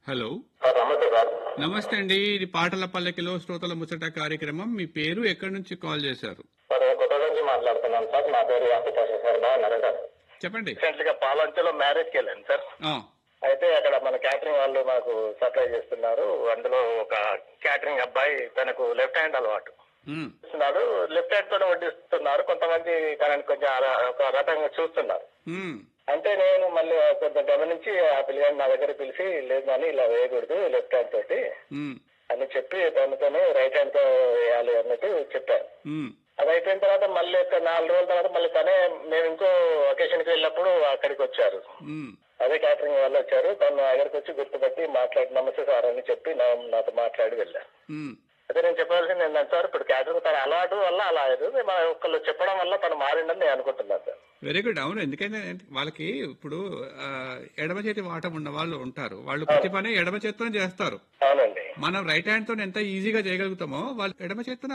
Hello sir నమస్తే sir నమస్తే అండి ఇది పాటల పల్లకిలో శ్రోతల ముచ్చట కార్యక్రమం మీ పేరు ఎక్కడి నుంచి కాల్ చేశారు సార్ నేను కొత్త నుంచి మాట్లాడుతున్నాను సార్ నా పేరు వెంకటేశ్వర సార్ బాగున్నారా సార్ చెప్పండి రీసెంట్ గా పాలంచలో మ్యారేజ్కి వెళ్ళాను సార్ ఆ, అయితే అక్కడ మన క్యాటరింగ్ వాళ్ళు మాకు సప్లై చేస్తున్నారు అందులో ఒక క్యాటరింగ్ అబ్బాయి తనకు లెఫ్ట్ హ్యాండ్ అలవాటు ఉమ్, ఇస్తున్నాడు లెఫ్ట్ హ్యాండ్ తోనే వడ్డిస్తున్నారు కొంతమంది తనని కొంచెం అలా ఒక రకంగా చూస్తున్నారు ఉమ్, అంటే నేను మళ్ళీ కొంచెం గమనించి ఆ పిల్లగాడిని నా దగ్గర పిలిచి లేదు అని ఇలా వేయకూడదు లెఫ్ట్ హ్యాండ్ తోటి ఉమ్, అని చెప్పి తనతోనే రైట్ హ్యాండ్ తో వేయాలి అన్నట్టు చెప్పాను ఉమ్, అది అయిపోయిన తర్వాత మళ్ళీ ఒక నాలుగు రోజుల తర్వాత మళ్ళీ తనే మేము ఇంకో ఒకేషన్ కి వెళ్ళినప్పుడు అక్కడికి వచ్చారు ఉమ్, అదే క్యాటరింగ్ వాళ్ళు వచ్చారు తను నా దగ్గరికి వచ్చి గుర్తుపట్టి మాట్లాడి నమస్తే సార్ అని చెప్పి నా- నాతో మాట్లాడి వెళ్ళారు ఉమ్. అదే నేను చెప్పాల్సింది ఏంటంటే సార్ ఇప్పుడు క్యాటరింగ్ తన అలవాటు వల్ల అలా లేదు మన ఒకళ్ళు చెప్పడం వల్ల తను మారిందని నేను అనుకుంటున్నాను సార్ వెరీ గుడ్ అవును ఎందుకంటే వాళ్ళకి ఇప్పుడు ఆ, ఎడమ చేతి వాటం ఉన్న వాళ్ళు ఉంటారు వాళ్ళు ప్రతి పని ఎడమ చేత్తోనే చేస్తారు అవునండి మనం రైట్ హ్యాండ్ తో ఎంత ఈజీగా చేయగలుగుతామో వాళ్ళు ఎడమ చేత్తోనే